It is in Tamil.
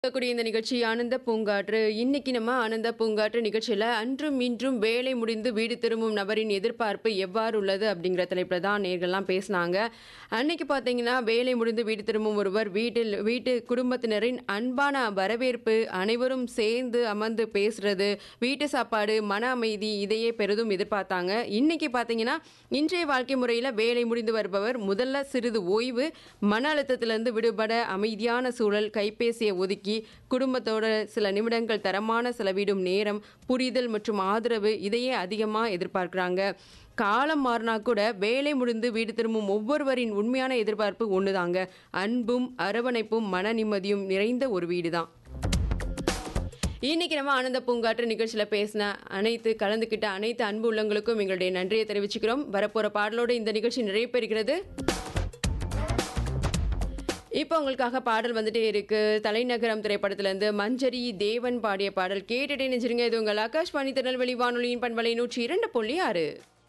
இருக்கக்கூடிய இந்த நிகழ்ச்சி ஆனந்த பூங்காற்று இன்னைக்கு நம்ம ஆனந்த பூங்காற்று நிகழ்ச்சியில் அன்றும் இன்றும் வேலை முடிந்து வீடு திரும்பும் நபரின் எதிர்பார்ப்பு எவ்வாறு உள்ளது அப்படிங்கிற தலைப்பில் தான் நேர்கள்லாம் பேசினாங்க அன்னைக்கு பார்த்தீங்கன்னா வேலை முடிந்து வீடு திரும்பும் ஒருவர் வீட்டில் வீட்டு குடும்பத்தினரின் அன்பான வரவேற்பு அனைவரும் சேர்ந்து அமர்ந்து பேசுறது வீட்டு சாப்பாடு மன அமைதி இதையே பெரிதும் எதிர்பார்த்தாங்க இன்னைக்கு பார்த்தீங்கன்னா இன்றைய வாழ்க்கை முறையில் வேலை முடிந்து வருபவர் முதல்ல சிறிது ஓய்வு மன அழுத்தத்திலிருந்து விடுபட அமைதியான சூழல் கைபேசியை ஒதுக்கி குடும்பத்தோட சில நிமிடங்கள் தரமான செலவிடும் நேரம் புரிதல் மற்றும் ஆதரவு இதையே அதிகமாக எதிர்பார்க்குறாங்க காலம் மாறினா கூட வேலை முடிந்து வீடு திரும்பும் ஒவ்வொருவரின் உண்மையான எதிர்பார்ப்பு ஒண்ணுதாங்க அன்பும் அரவணைப்பும் மன நிம்மதியும் நிறைந்த ஒரு வீடு தான் இன்னைக்கு நம்ம ஆனந்த பூங்காற்று நிகழ்ச்சியில் பேசின அனைத்து கலந்துக்கிட்ட அனைத்து அன்பு உள்ளங்களுக்கும் எங்களுடைய நன்றியை தெரிவிச்சுக்கிறோம் வரப்போற பாடலோடு இந்த நிகழ்ச்சி நிறைவு பெறுகிறது இப்போ உங்களுக்காக பாடல் வந்துட்டே இருக்கு தலைநகரம் திரைப்படத்திலிருந்து மஞ்சரி தேவன் பாடிய பாடல் கேட்டுட்டே நினைச்சிருங்க இது உங்கள் ஆகாஷ்வாணி திருநெல்வேலி வானொலியின் பண்பலை நூற்றி இரண்டு புள்ளி ஆறு